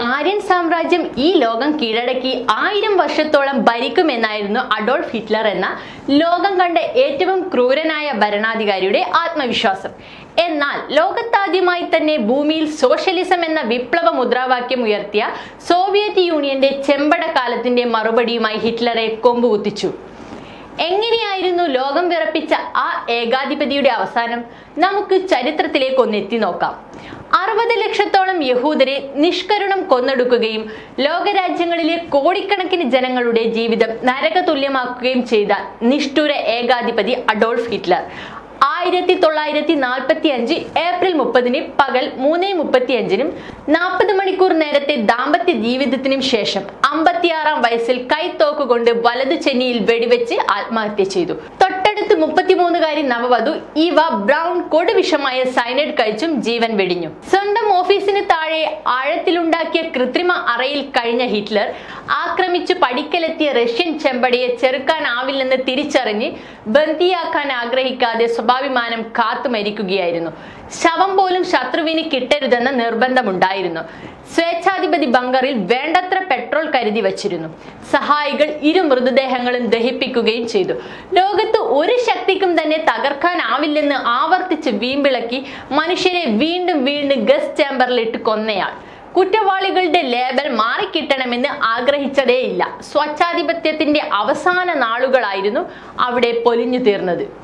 ആര്യൻ സാമ്രാജ്യം ഈ ലോകം കീഴടക്കി ആയിരം വർഷത്തോളം ഭരിക്കുമെന്നായിരുന്നു അഡോൾഫ് ഹിറ്റ്ലർ എന്ന ലോകം കണ്ട ഏറ്റവും ക്രൂരനായ ഭരണാധികാരിയുടെ ആത്മവിശ്വാസം എന്നാൽ ലോകത്താദ്യമായി തന്നെ ഭൂമിയിൽ സോഷ്യലിസം എന്ന വിപ്ലവ മുദ്രാവാക്യം ഉയർത്തിയ സോവിയറ്റ് യൂണിയന്റെ ചെമ്പട കാലത്തിന്റെ മറുപടിയുമായി ഹിറ്റ്ലറെ കൊമ്പുകുത്തിച്ചു എങ്ങനെയായിരുന്നു ലോകം വിറപ്പിച്ച ആ ഏകാധിപതിയുടെ അവസാനം നമുക്ക് ചരിത്രത്തിലേക്ക് ഒന്ന് എത്തി നോക്കാം അറുപത് ലക്ഷത്തോളം യഹൂദരെ നിഷ്കരുണം കൊന്നൊടുക്കുകയും ലോകരാജ്യങ്ങളിലെ കോടിക്കണക്കിന് ജനങ്ങളുടെ ജീവിതം നരകതുല്യമാക്കുകയും ചെയ്ത നിഷ്ഠുര ഏകാധിപതി അഡോൾഫ് ഹിറ്റ്ലർ ആയിരത്തി തൊള്ളായിരത്തി നാൽപ്പത്തി അഞ്ച് ഏപ്രിൽ മുപ്പതിന് പകൽ മൂന്ന് മുപ്പത്തി അഞ്ചിനും നാൽപ്പത് മണിക്കൂർ നേരത്തെ ദാമ്പത്യ ജീവിതത്തിനും ശേഷം അമ്പത്തിയാറാം വയസ്സിൽ കൈത്തോക്ക് കൊണ്ട് വലതു ചെന്നിയിൽ വെടിവെച്ച് ആത്മഹത്യ ചെയ്തു തൊട്ടടുത്ത് മുപ്പത്തിമൂന്നുകാരി നവവധു ഇവ ബ്രൗൺ കൊടുവിഷമായ സൈനൈഡ് കഴിച്ചും ജീവൻ വെടിഞ്ഞു സ്വന്തം ഓഫീസിന് താഴെ ആഴത്തിലുണ്ടാക്കിയ കൃത്രിമ അറയിൽ കഴിഞ്ഞ ഹിറ്റ്ലർ ആക്രമിച്ചു പടിക്കലെത്തിയ റഷ്യൻ ചെമ്പടിയെ ചെറുക്കാനാവില്ലെന്ന് തിരിച്ചറിഞ്ഞ് ബന്ദിയാക്കാൻ ആഗ്രഹിക്കാതെ സ്വാഭിമാനം കാത്തു മരിക്കുകയായിരുന്നു ശവം പോലും ശത്രുവിന് കിട്ടരുതെന്ന നിർബന്ധമുണ്ടായിരുന്നു സ്വേച്ഛാധിപതി ബങ്കറിൽ വേണ്ടത്ര പെട്രോൾ കരുതി വച്ചിരുന്നു സഹായികൾ ഇരു മൃതദേഹങ്ങളും ദഹിപ്പിക്കുകയും ചെയ്തു ലോകത്ത് ഒരു ശക്തിക്കും തന്നെ തകർക്കാനാവില്ലെന്ന് ആവർത്തിച്ച് വീമ്പിളക്കി മനുഷ്യരെ വീണ്ടും വീണ്ടും ഗസ് ചേംബറിലിട്ട് കൊന്നയാൾ കുറ്റവാളികളുടെ ലേബൽ മാറിക്കിട്ടണമെന്ന് ആഗ്രഹിച്ചതേയില്ല സ്വച്ഛാധിപത്യത്തിന്റെ അവസാന നാളുകളായിരുന്നു അവിടെ പൊലിഞ്ഞു തീർന്നത്